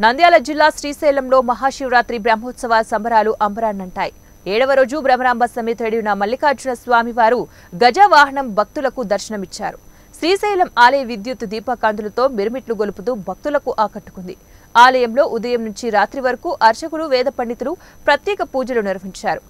నంద్యాల జిల్లా శ్రీశైలంలో మహాశివరాత్రి బ్రహ్మోత్సవ సంబరాలు అంబరాన్నంటాయి ఏడవ రోజు భ్రమరాంబ సమేతుడైన మల్లికార్జున స్వామివారు గజవాహనం భక్తులకు దర్శనమిచ్చారు శ్రీశైలం ఆలయ విద్యుత్ దీపకాంతులతో మిరుమిట్లు గొలుపుతూ భక్తులకు ఆకట్టుకుంది ఆలయంలో ఉదయం నుంచి రాత్రి వరకు అర్చకులు వేద పండితులు ప్రత్యేక పూజలు నిర్వహించారు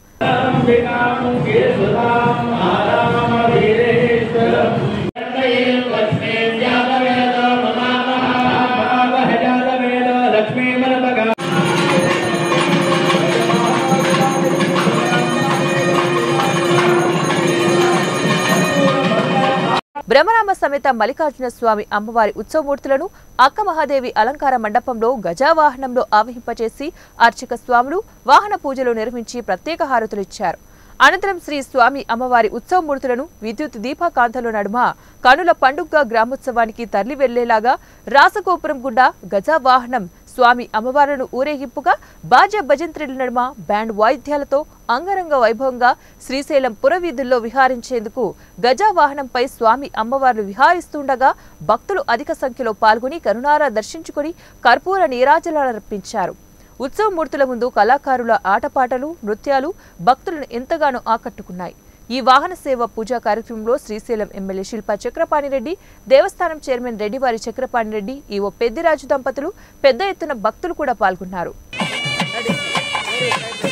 బ్రహ్మరామ సమేత మల్లికార్జున స్వామి అమ్మవారి ఉత్సవమూర్తులను అక్క మహాదేవి అలంకార మండపంలో గజావాహనంలో ఆవహింపచేసి అర్చక స్వాములు వాహన పూజలు నిర్వహించి ప్రత్యేక హారతులు ఇచ్చారు అనంతరం శ్రీ స్వామి అమ్మవారి ఉత్సవమూర్తులను విద్యుత్ దీపకాంతల నడుమ కనుల పండుగ గ్రామోత్సవానికి తరలి వెళ్లేలాగా రాసగోపురం గుండా గజావాహనం స్వామి అమ్మవారులను ఊరేగింపుగా బాజ భజంత్రుల నడుమ బ్యాండ్ వాయిద్యాలతో అంగరంగ వైభవంగా శ్రీశైలం పురవీధుల్లో విహారించేందుకు గజావాహనంపై స్వామి అమ్మవార్లు విహారిస్తుండగా భక్తులు అధిక సంఖ్యలో పాల్గొని కరుణారా దర్శించుకుని కర్పూర నీరాజనాలర్పించారు ఉత్సవమూర్తుల ముందు కళాకారుల ఆటపాటలు నృత్యాలు భక్తులను ఎంతగానో ఆకట్టుకున్నాయి ఈ వాహన సేవ పూజా కార్యక్రమంలో శ్రీశైలం ఎమ్మెల్యే శిల్పా చక్రపాణిరెడ్డి దేవస్థానం చైర్మన్ రెడ్డివారి చక్రపాణిరెడ్డి ఈవో పెద్దిరాజు దంపతులు పెద్ద ఎత్తున భక్తులు కూడా పాల్గొన్నారు